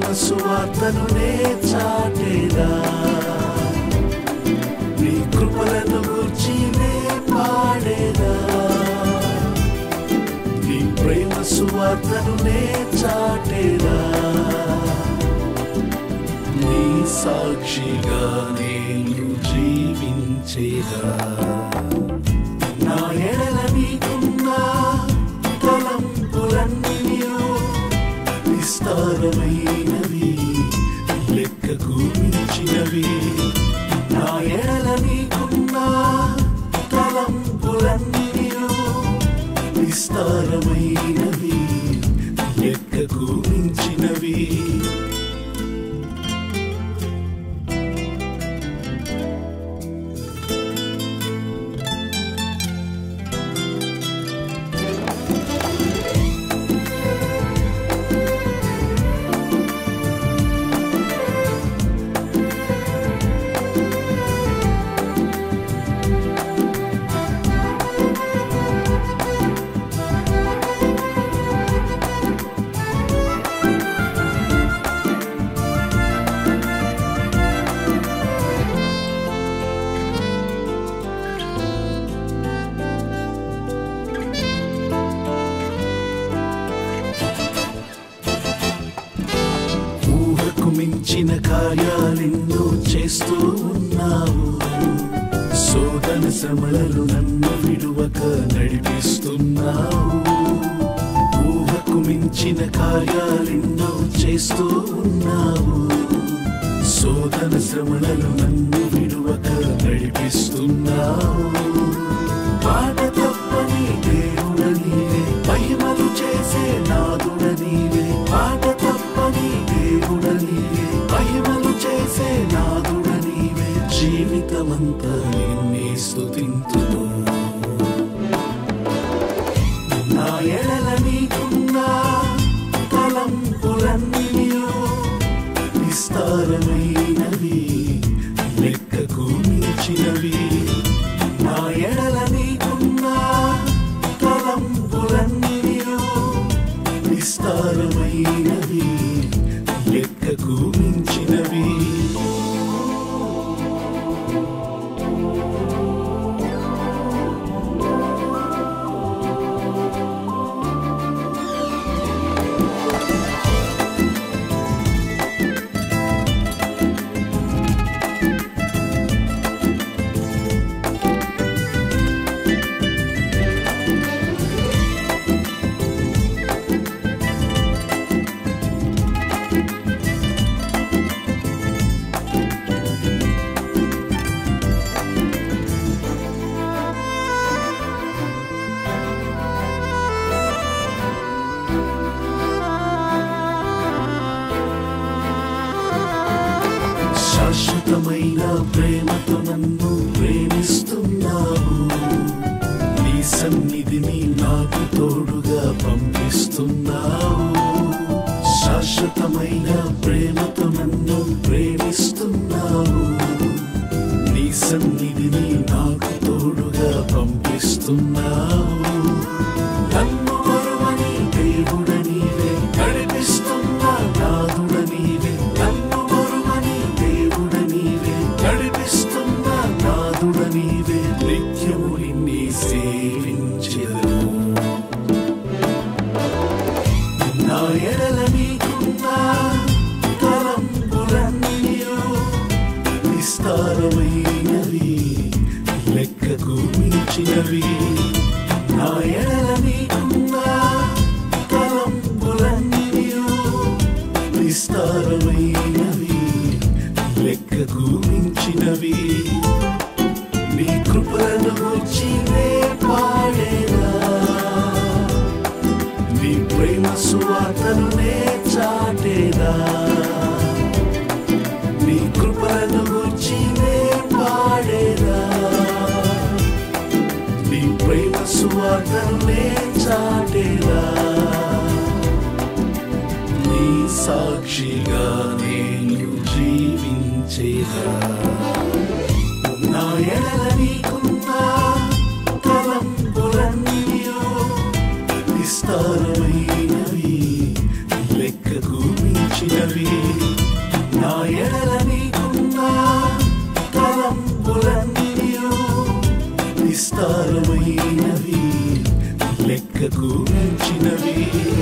సువార్తను నే చాటేదా నీ కృపలను గూర్చి నే పాడేదా నీ ప్రేమ సువార్తను నే చాటేదా నీ సాక్షిగా నేను జీవించేదా నా ఎడల నీకున్న తలంపులన్నీయు విస్తారమైనవి లెక్కకు మించినవి నా ఎడల నీకున్న తలంపులన్నీయు విస్తారమైనవి లెక్కకు మించినవి ఊహకు మించిన కార్యాలెన్నో చేస్తూ ఉన్నావు శోధన శ్రమలను నన్ను విడువక నడిపిస్తున్నావు ఊహకు మించిన కార్యాలెన్నో చేస్తూ ఉన్నావు శోధన శ్రమలను నన్ను విడువక నడిపిస్తున్నావు పాట తప్పని దేవుడ నీవే మహిమలు చేసే నాదుడ నీవే పాట తప్పని దేవుడ నీవే మహిమలు చేసే నాదుడ నీవే జీవితమంతా నిన్నే స్తుతింతును నా ఎడల నీకున్న తలంపులన్నీయు విస్తారమైనవి లెక్కకు మించినవి నా ఎడల నీకున్న తలంపులన్నీయు విస్తారమైనవి లెక్కకు మించినవి శాశ్వతమైన ప్రేమతో నన్ను ప్రేమిస్తున్నావు నీ సన్నిధిని నాకు తోడుగా పంపిస్తున్నావు శాశ్వతమైన ప్రేమతో నన్ను ప్రేమిస్తున్నావు నీ సన్నిధిని నాకు తోడుగా పంపిస్తున్నావు నన్ను మరువని దేవుడ నీవే నడిపిస్తున్న నాదుడ నీవే నన్ను మరువని దేవుడ నీవే నడిపిస్తున్న నాదుడ నీవే నిత్యము నిన్నే సేవించెదను నా ఎడల నీకున్న తలంపులన్నీయు విస్తారమైనవి లెక్కకు మించినవి నా ఎడల నీకున్న తలంపులన్నీయు విస్తారమైనవి లెక్కకు మించినవి నీ కృపలను గూర్చి నే పాడేదా నీ ప్రేమ సువార్తను నే చాటేదా నీ కృపలను గూర్చి నే పాడేదా నీ ప్రేమ సువార్తను నే చాటేదా నీ సాక్షిగా నేను జీవించేదా నా ఎడల నీకున్న తలంపులన్నీయు విస్తారమైనవి లెక్కకు మించినవి మించినవి నా ఎడల నీకున్న తలంపులన్నీయు విస్తారమైనవి లెక్కకు మించినవి